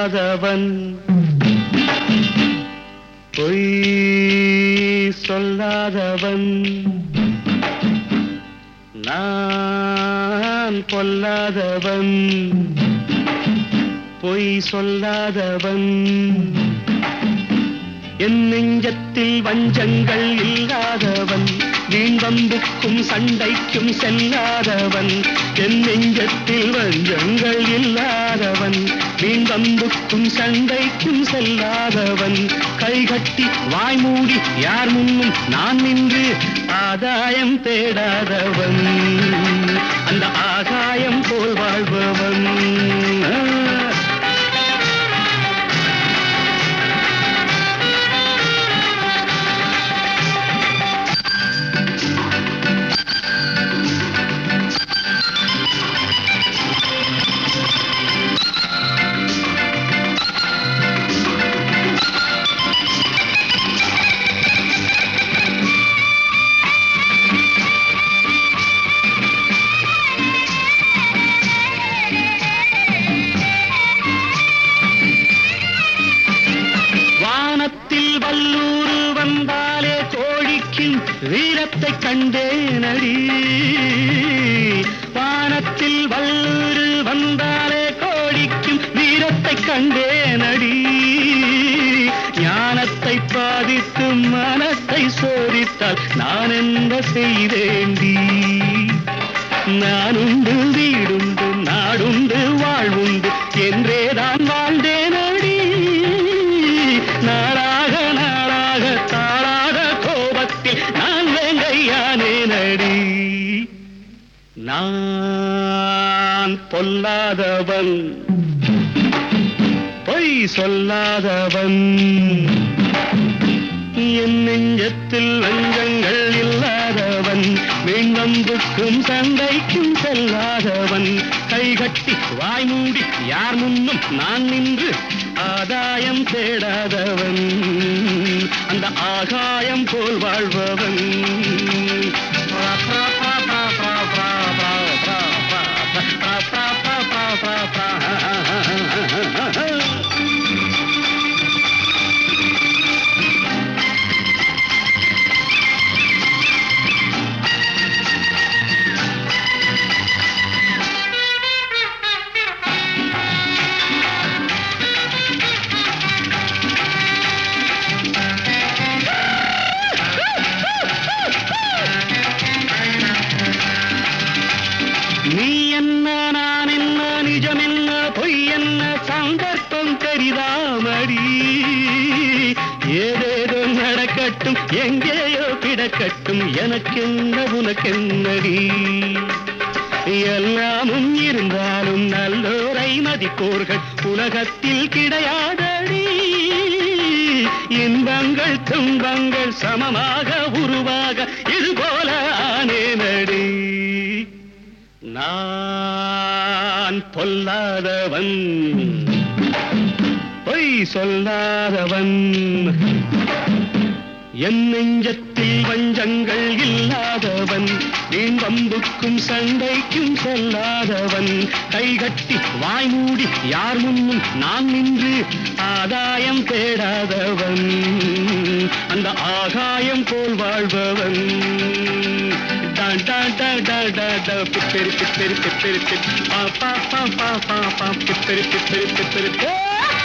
பொல்லாதவன் பொய் சொல்லாதவன் நான் பொல்லாதவன் பொய் சொல்லாதவன் என் நெஞ்சத்தில் வஞ்சங்கள் இல்லாதவன் வீண்வம்புக்கும் சண்டைக்கும் செல்லாதவன் என் நெஞ்சத்தில் வஞ்சங்கள் இல்லாதவன் வீண்வம்புக்கும் சண்டைக்கும் செல்லாதவன் கைகட்டி வாய் மூடி யார் முன்னும் நான் நின்று ஆதாயம் தேடாதவன் அந்த ஆகாயம் போல் வாழ்பவன் ஆ. வானத்தில் வல்லூரு வந்தாலே கோழிக்கும் வீரத்தை கண்டேனடி வானத்தில் வல்லூரு வந்தாலே கோழிக்கும் வீரத்தை கண்டேனடி ஞானத்தை பாதித்து மனத்தை சோதித்தால் நான் என்ன செய்தேண்டி நானுண்டு வீடுண்டு நாடுண்டு வாழ்வுண்டு என்றேதான் வாழ்ந்தேனடி நாளாக நாளாக தாளாக கோபத்தில் நான் வேங்கையானேனடி நான் பொல்லாதவன் பொய் சொல்லாதவன் என் நெஞ்சத்தில் லஞ்சங்கள் இல்லாதவன் வீண்வம்புக்கும் சண்டைக்கும் செல்லாதவன் கைகட்டி வாய் மூடி யார் முன்னும் நான் நின்று ஆதாயம் தேடாதவன் அந்த ஆகாயம் போல் வாழ்பவன் பிரா, பிரா, பிரா, பிரா, பிரா, பிரா, பிரா, பிரா, பிரா, பிரா, பிரா, பிரா, பிரா, பிரா, பிரா. நீ என்ன நான் என்ன நிஜம் என்ன பொய் என்ன சந்தர்ப்பம் கரிதாமடி ஏதேதோ நடக்கட்டும் எங்கேயோ கிடக்கட்டும் எனக்கென்ன உனக்கென்னடி எல்லாமும் இருந்தாலும் நல்லோரை மதிப்போர்கள் உலகத்தில் கிடையாதடி இன்பங்கள் துன்பங்கள் சமமாக உருவாக இதுபோல ஆனேனடி நான் பொல்லாதவன் பொய் சொல்லாதவன் என் நெஞ்சத்தில் வஞ்சங்கள் இல்லாதவன் வீண் வம்புக்கும் சண்டைக்கும் செல்லாதவன் கைகட்டி வாய் மூடி யார் முன்னும் நான் நின்று ஆதாயம் தேடாதவன் அந்த ஆகாயம் போல் வாழ்பவன் டான் டான் டான் டான் டான் டான் பிப்பெரு பிப்பெரு பிப்பெரு பிப் பா பா பா பா பா பா பிப்பெரு பிப்பெரு பிப்பெரு போ